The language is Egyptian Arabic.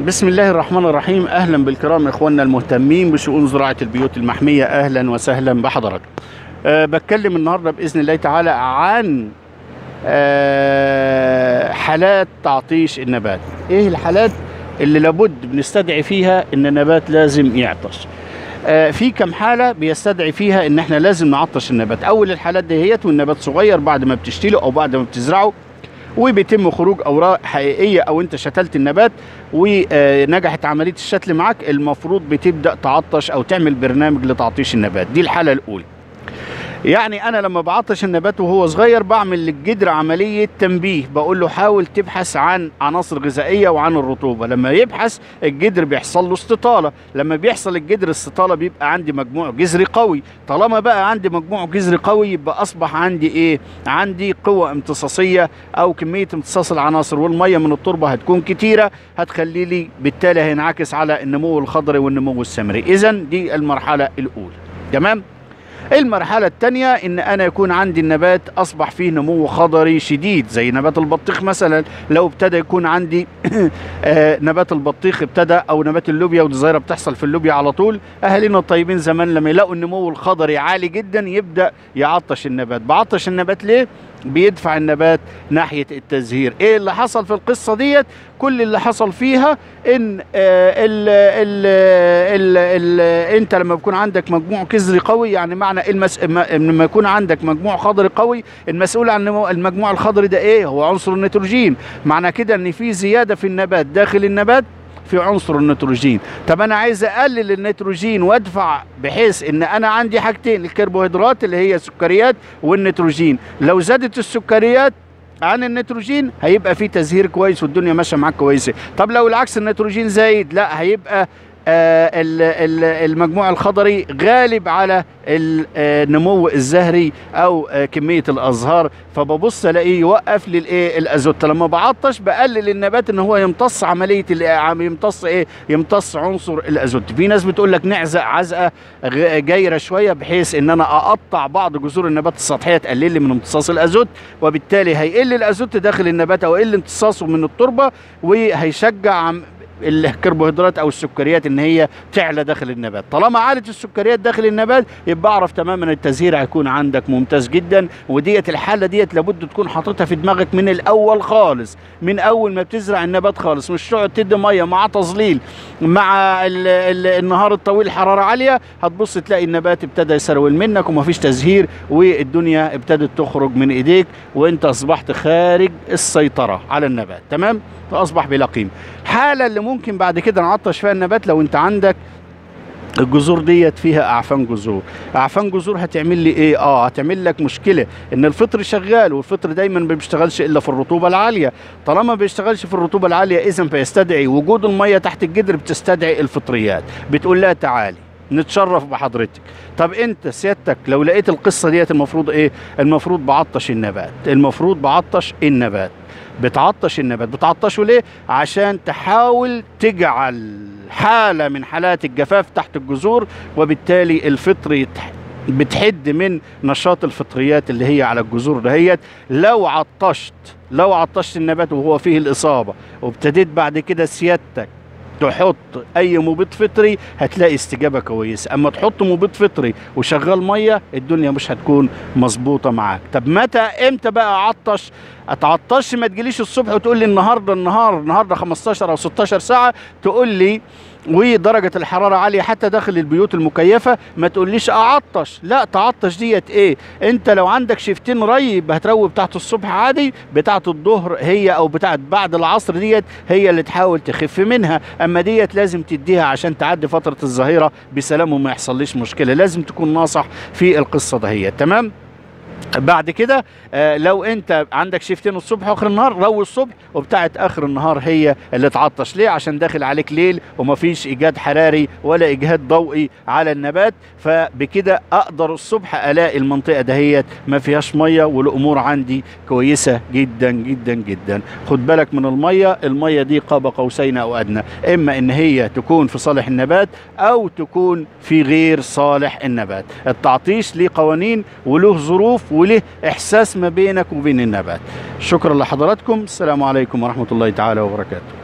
بسم الله الرحمن الرحيم اهلا بالكرام اخواننا المهتمين بشؤون زراعه البيوت المحميه اهلا وسهلا بحضراتكم أه بتكلم النهارده باذن الله تعالى عن أه حالات تعطيش النبات ايه الحالات اللي لابد بنستدعي فيها ان النبات لازم يعطش آه، في كم حالة بيستدعي فيها ان احنا لازم نعطش النبات اول الحالات دهيت والنبات صغير بعد ما بتشتيله او بعد ما بتزرعه وبيتم خروج اوراق حقيقيه او انت شتلت النبات ونجحت عمليه الشتل معك المفروض بتبدا تعطش او تعمل برنامج لتعطيش النبات دي الحاله الاولى يعني انا لما بعطش النبات وهو صغير بعمل للجدر عمليه تنبيه بقول له حاول تبحث عن عناصر غذائيه وعن الرطوبه لما يبحث الجدر بيحصل له استطاله لما بيحصل الجدر استطاله بيبقى عندي مجموع جذري قوي طالما بقى عندي مجموع جذري قوي يبقى اصبح عندي ايه عندي قوه امتصاصيه او كميه امتصاص العناصر والميه من التربه هتكون كتيره هتخلي لي بالتالي هينعكس على النمو الخضري والنمو الثمري اذا دي المرحله الاولى تمام المرحلة الثانية إن أنا يكون عندي النبات أصبح فيه نمو خضري شديد زي نبات البطيخ مثلا لو ابتدى يكون عندي آه، نبات البطيخ ابتدى أو نبات اللوبيا ودي ظاهرة بتحصل في اللوبيا على طول أهالينا الطيبين زمان لما يلاقوا النمو الخضري عالي جدا يبدأ يعطش النبات بعطش النبات ليه؟ بيدفع النبات ناحية التزهير ايه اللي حصل في القصة ديت كل اللي حصل فيها ان آه ال ال ال ال انت لما بيكون عندك مجموع كزري قوي يعني معنى المس... ما- لما يكون عندك مجموع خضري قوي المسؤول عن نمو- المجموع الخضري ده ايه هو عنصر النيتروجين معنى كده ان في زيادة في النبات داخل النبات في عنصر النيتروجين طب انا عايز اقلل النيتروجين وادفع بحيث ان انا عندي حاجتين الكربوهيدرات اللي هي السكريات والنيتروجين لو زادت السكريات عن النيتروجين هيبقى في تزهير كويس والدنيا ماشيه معاك كويسه طب لو العكس النيتروجين زايد لا هيبقى آه ال- ال- المجموع الخضري غالب على ال- آه، النمو الزهري او آه، كميه الازهار فببص الاقيه يوقف لي الايه الازوت لما بعطش بقلل النبات ان هو يمتص عمليه ال- عم- يمتص ايه يمتص عنصر الازوت في ناس بتقول لك نعزق عزقه غ- جايره شويه بحيث ان انا اقطع بعض جذور النبات السطحيه تقلل لي من امتصاص الازوت وبالتالي هيقل الازوت داخل النبات او يقل امتصاصه من التربه وهيشجع عم- الكربوهيدرات او السكريات ان هي تعلى داخل النبات طالما عالت السكريات داخل النبات يبقى اعرف تماما التزهير هيكون عندك ممتاز جدا وديت الحاله ديت لابد تكون حاططها في دماغك من الاول خالص من اول ما بتزرع النبات خالص مش تقعد تدي ميه مع تظليل مع ال ال النهار الطويل حراره عاليه هتبص تلاقي النبات ابتدى يسرول منك ومفيش تزهير والدنيا ابتدت تخرج من ايديك وانت اصبحت خارج السيطره على النبات تمام فاصبح بلا قيمه الحاله اللي ممكن بعد كده نعطش فيها النبات لو انت عندك الجذور ديت فيها اعفان جذور اعفان جذور هتعمل لي ايه اه هتعمل لك مشكله ان الفطر شغال والفطر دايما ما بيشتغلش الا في الرطوبه العاليه طالما ما بيشتغلش في الرطوبه العاليه اذا فيستدعي وجود الميه تحت الجدر بتستدعي الفطريات بتقول لها تعالي نتشرف بحضرتك طب انت سيادتك لو لقيت القصه ديت المفروض ايه المفروض بعطش النبات المفروض بعطش النبات بتعطش النبات بتعطشه ليه عشان تحاول تجعل حالة من حالات الجفاف تحت الجذور وبالتالي الفطر يتح... بتحد من نشاط الفطريات اللي هي على الجذور دهيت لو عطشت لو عطشت النبات وهو فيه الإصابة وابتديت بعد كده سيادتك تحط اي مبيد فطري هتلاقي استجابه كويسه اما تحط مبيد فطري وشغال ميه الدنيا مش هتكون مظبوطه معاك طب متى امتى بقى اعطش اتعطش ما تجيليش الصبح وتقول لي النهارده النهار النهارده 15 او 16 ساعه تقول لي ودرجة الحرارة عالية حتى داخل البيوت المكيفة ما تقوليش أعطش لا تعطش ديت إيه أنت لو عندك شفتين ري يبقى هتروي بتاعت الصبح عادي بتاعت الظهر هي أو بتاعت بعد العصر ديت هي اللي تحاول تخف منها أما ديت لازم تديها عشان تعدي فترة الظهيرة بسلام وما يحصليش مشكلة لازم تكون ناصح في القصة دهيت تمام بعد كده آه لو انت عندك شيفتين الصبح واخر النهار روي الصبح وبتاعت اخر النهار هي اللي تعطش ليه عشان داخل عليك ليل ومفيش ايجاد حراري ولا اجهاد ضوئي على النبات فبكده اقدر الصبح الاقي المنطقه دهيت ما فيهاش ميه والامور عندي كويسه جدا جدا جدا خد بالك من الميه الميه دي قاب قوسين او ادنى اما ان هي تكون في صالح النبات او تكون في غير صالح النبات التعطيش ليه قوانين وله ظروف وله احساس ما بينك وبين النبات شكرا لحضراتكم السلام عليكم ورحمه الله تعالى وبركاته